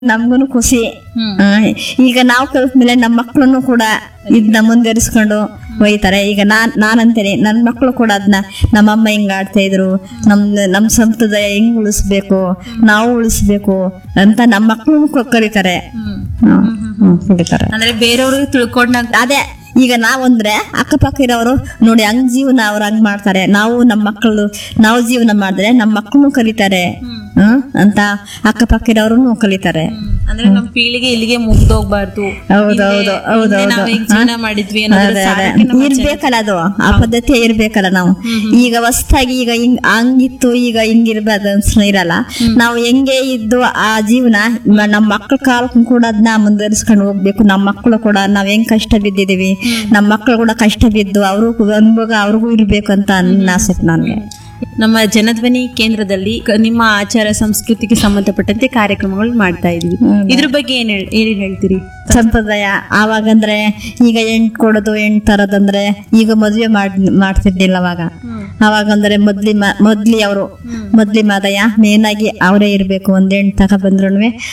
ನಮ್ಗೂನು ಖುಷಿ ಹ್ಮ್. ಆ, ಈಗ ನಾವು ಕಲ್ತ್ಮೇಲೆ ನಮ್ಮ ಮಕ್ಳನ್ನು ಕೂಡ ಇದನ್ನ ಮುಂದುವರಿಸ್ಕೊಂಡು ಒಯ್ತಾರೆ ಈಗ ನಾನ್ ನಾನಂತೇನೆ ನನ್ನ ಮಕ್ಕಳು ಕೂಡ ಅದನ್ನ ನಮ್ಮಮ್ಮ ಹಿಂಗ್ ಆಡ್ತಾ ಇದ್ರು ನಮ್ ನಮ್ ಸಂಪ್ರದಾಯ ಹೆಂಗ್ ಉಳಿಸ್ಬೇಕು ನಾವು ಉಳಿಸ್ಬೇಕು ಅಂತ ನಮ್ಮ ಮಕ್ಕಳು ಕಲಿತಾರೆ ಹ್ಮ್. ಹ್ಮ್, ಹ್ಮ್, ಕಲಿತಾರೆ ಅಂದ್ರೆ ಬೇರೆಯವ್ರಿಗೆ ತಿಳ್ಕೊಂಡಾಗ ಅದೇ ಈಗ ನಾವಂದ್ರೆ ಅಕ್ಕಪಕ್ಕ ಇರೋರು ನೋಡಿ ಹಂಗ್ ಜೀವನ ಅವ್ರು ಹಂಗ್ ಮಾಡ್ತಾರೆ ನಾವು ನಮ್ಮ ಮಕ್ಕಳು ನಾವು ಜೀವನ ಮಾಡಿದ್ರೆ ನಮ್ಮ ಮಕ್ಕಳು ಕಲಿತಾರೆ ಹ್ಮ್ ಅಂತ ಅಕ್ಕಪಕ್ಕ ಇರೋರು ಕಲಿತಾರೆ ಅಂದ್ರೆ ನಮ್ ಪೀಳಿಗೆ ಇಲ್ಲಿಗೆ ಮುಗ್ದೋಗ್ಬಾರ್ದು ಹೌದು, ಹೌದು, ಹೌದು, ಹಿಂದೆ ನಾವು ಹೌದು. ಹೆಂಗ್ ಜೀವನ ಮಾಡಿದ್ವಿ ಅನ್ನೋದ್ರ ಅದೇ, ಅದೇ. ಸಾರಕ್ಕೆ ನಮ್ಮ ಇರ್ಬೇಕಲ್ಲ ಅದು ಆ ಪದ್ಧತಿ ಇರ್ಬೇಕಲ್ಲ ನಾವು ಈಗ ಹೊಸ್ದಾಗಿ ಈಗ ಹಿಂಗ್ ಹಂಗಿತ್ತು ಈಗ ಹಿಂಗಿರ್ಬಾರ್ದು ಅನ್ಸ್ನ ಇರಲ್ಲ ನಾವು ಹೆಂಗೆ ಇದ್ದು ಆ ಜೀವನ ಮ- ನಮ್ಮ ಮಕ್ಳ ಕಾಲಕ್ಕೂ ಕೂಡ ಅದನ್ನ ಮುಂದುವರಿಸ್ಕೊಂಡು ಹೋಗ್ಬೇಕು ನಮ್ಮ ಮಕ್ಕಳು ಕೂಡ ನಾವ್ ಹೆಂಗ್ ಕಷ್ಟ ಬಿದ್ದಿದೀವಿ ನಮ್ಮ ಮಕ್ಕಳು ಕೂಡ ಕಷ್ಟ ಬಿದ್ದು ಅವರು ಅನುಭವ ಅವ್ರಿಗೂ ಇರ್ಬೇಕು ಅಂತ ನನ್ನ ಆಸೆ ನನ್ಗೆ ನಮ್ಮ ಜನಧ್ವನಿ ಕೇಂದ್ರದಲ್ಲಿ ಕ- ನಿಮ್ಮ ಆಚಾರ ಸಂಸ್ಕೃತಿಗೆ ಸಂಬಂಧಪಟ್ಟಂತೆ ಕಾರ್ಯಕ್ರಮಗಳು ಮಾಡ್ತಾ ಇದೀವಿ ಇದ್ರ ಬಗ್ಗೆ ಏನ್ ಹೇಳ್- ಏನ್ ಹೇಳ್ತೀರಿ ಸಂಪ್ರದಾಯ ಆವಾಗಂದ್ರೆ ಈಗ ಎಂಟ್ ಕೊಡೋದು ಎಂಟ್ ತರೋದಂದ್ರೆ ಈಗ ಮದ್ವೆ ಮಾಡ್ ಮಾಡ್ತಿರ್ಲಿಲ್ಲ ಅವಾಗ ಅವಾಗಂದ್ರೆ ಮೊದ್ಲಿ ಮ- ಮೊದ್ಲಿ ಅವರು ಮೊದ್ಲಿ ಮಾದಯ್ಯ ಮೇನ್ ಆಗಿ ಅವರೇ ಇರ್ಬೇಕು ಒಂದ್ ಎಂಟ್ ತಕ ಬಂದ್ರು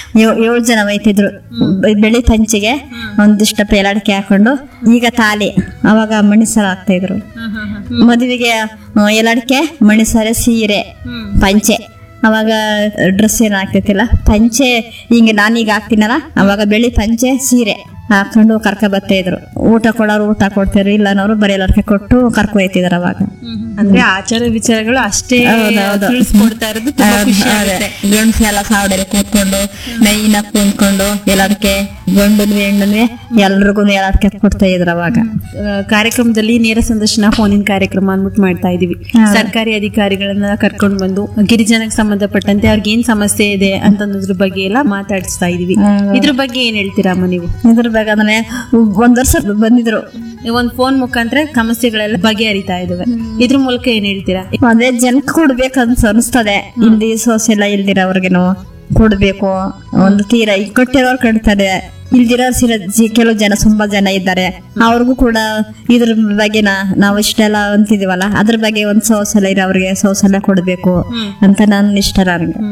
ಏಳು ಜನ ಒಯ್ತಿದ್ರು ಬೆ- ಬೆಳಿ ಪಂಚಿಗೆ ಒಂದಿಷ್ಟ ಪೇಲಾಡಿಕೆ ಹಾಕೊಂಡು ಈಗ ತಾಲಿ ಅವಾಗ ಮಣಿಸರ ಆಗ್ತಾ ಇದ್ರು ಮದುವೆಗೆ ಎಲಾಡಿಕೆ ಮಣಿಸರೆ ಸೀರೆ ಪಂಚೆ ಅವಾಗ ಡ್ರೆಸ್ ಏನು ಆಗ್ತೈತಿಲ್ಲ ಪಂಚೆ ಹಿಂಗೆ ನಾನೀಗ ಹಾಕ್ತೀನಲ್ಲ ಅವಾಗ ಬೆಳಿ ಪಂಚೆ ಸೀರೆ ಹಾಕೊಂಡು ಕರ್ಕ ಬರ್ತಾ ಇದ್ರು ಊಟ ಕೊಡೋರು ಊಟ ಕೊಡ್ತಿದ್ರು ಇಲ್ಲನವ್ರು ಬರೀ ಎಲ್ಲರಿಗೆ ಕೊಟ್ಟು ಕರ್ಕೊ ಹೋಯ್ತಿದ್ರು ಅವಾಗ ಅಂದ್ರೆ ಆಚಾರ ವಿಚಾರಗಳು ಅಷ್ಟೇ ಹೌದೌದು. ತಿಳಿಸ್ಕೊಡ್ತಾ ಇರೋದು ತುಂಬಾ ಖುಷಿ ಆಗುತ್ತೆ ಗಂಡ್ಸ ಎಲ್ಲ ಸಾವಡಲ್ಲಿ ಕೂತ್ಕೊಂಡು ನೈನ ಕುಂತ್ಕೊಂಡು ಎಲ್ಲದಕ್ಕೆ ಗಂಡನು ಹೆಣ್ಣು ಎಲ್ರಿಗೂ ಎಲ್ಲದಕ್ಕೆ ಕೊಡ್ತಾ ಇದ್ರು ಅವಾಗ ಆ, ಕಾರ್ಯಕ್ರಮದಲ್ಲಿ ನೇರ ಸಂದರ್ಶನ ಫೋನಿನ ಕಾರ್ಯಕ್ರಮ ಅಂದ್ಬಿಟ್ಟು ಮಾಡ್ತಾ ಇದೀವಿ ಸರ್ಕಾರಿ ಅಧಿಕಾರಿಗಳನ್ನ ಕರ್ಕೊಂಡು ಬಂದು ಗಿರಿಜನಕ್ಕೆ ಸಂಬಂಧಪಟ್ಟಂತೆ ಅವ್ರಿಗೆ ಏನ್ ಸಮಸ್ಯೆ ಇದೆ ಅಂತನ್ನೋದ್ರ ಬಗ್ಗೆ ಎಲ್ಲ ಮಾತಾಡಿಸ್ತಾ ಇದೀವಿ ಇದ್ರ ಬಗ್ಗೆ ಏನ್ ಹೇಳ್ತೀರಾ ಅಮ್ಮ ನೀವು ಇದ್ರ ಬಗ್ಗೆ ಅಂದ್ರೆ ಒಂದ್ ವರ್ಷ ಬಂದಿದ್ರು ಒಂದ್ ಫೋನ್ ಮುಖಾಂತರ ಸಮಸ್ಯೆಗಳೆಲ್ಲ ಬಗೆಹರಿತಾ ಇದಾವೆ ಇದ್ರ ಮೂಲಕ ಏನ್ ಹೇಳ್ತೀರಾ ಅದೇ ಜನಕ್ಕೆ ಕೊಡ್ಬೇಕಂತ ಅನಿಸ್ತದೆ ಇಲ್ಲಿ ಸೋಸೆ ಎಲ್ಲ ಇಲ್ದಿರೋರ್ಗೆನು ಕೊಡ್ಬೇಕು ಒಂದು ತೀರ ಈಗ ಕೊಟ್ಟಿರೋರು ಕಟ್ತಾರೆ ಇಲ್ದಿರೋ ಸಿರ ಜಿ- ಕೆಲವು ಜನ ತುಂಬಾ ಜನ ಇದ್ದಾರೆ ಅವ್ರಿಗೂ ಕೂಡ ಇದ್ರ ಬಗ್ಗೆ ನಾವು ಇಷ್ಟೆಲ್ಲ ಅಂತಿದೀವಲ್ಲ ಅದ್ರ ಬಗ್ಗೆ ಒಂದ್ ಸೌಸಲ ಇರೋರಿಗೆ ಸೌಸಲ ಕೊಡ್ಬೇಕು ಅಂತ ನನ್ನ ಇಷ್ಟ ನನಗೆ